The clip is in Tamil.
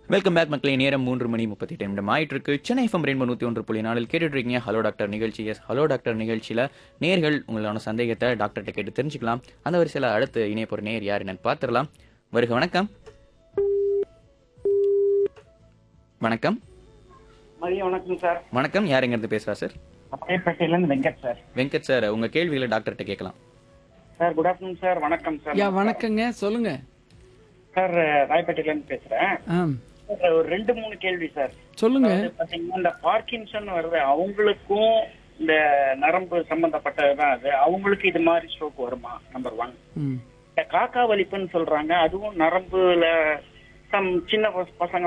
வெல்கம் பேக் மக்களே நேரம் மூன்று மணி முப்பத்தி எட்டு நிமிடம் ஆயிட்டு இருக்கு சென்னை எஃப்எம் ரெண்டு நூற்றி ஒன்று புள்ளி நாலில் கேட்டுட்டு இருக்கீங்க ஹலோ டாக்டர் நிகழ்ச்சி எஸ் ஹலோ டாக்டர் நிகழ்ச்சியில் நேர்கள் உங்களான சந்தேகத்தை டாக்டர்கிட்ட கேட்டு தெரிஞ்சுக்கலாம் அந்த வரிசையில் அடுத்து இணைய போகிற நேர் யார் என்னன்னு பார்த்துடலாம் வருக வணக்கம் வணக்கம் மதியம் வணக்கம் சார் வணக்கம் யார் எங்கேருந்து பேசுகிறா சார் அப்பாயப்பேட்டையிலேருந்து வெங்கட் சார் வெங்கட் சார் உங்கள் கேள்விகளை டாக்டர்கிட்ட கேட்கலாம் சார் குட் ஆஃப்டர்நூன் சார் வணக்கம் சார் யா வணக்கங்க சொல்லுங்க சார் ராயப்பேட்டையிலேருந்து பேசுறேன் ஆ சார், ஒரு ரெண்டு மூணு கேள்வி சார் சொல்லுங்க அதாவது பாத்தீங்கன்னா இந்த பார்க்கின்சன் வருது அவங்களுக்கும் இந்த நரம்பு சம்பந்தப்பட்டதுதான் அது அவங்களுக்கு இது மாதிரி ஸ்ட்ரோக் வருமா நம்பர் ஒன் ம் இந்த காக்கா வலிப்புன்னு சொல்றாங்க அதுவும் நரம்புல சம் சின்ன பச- பசங்க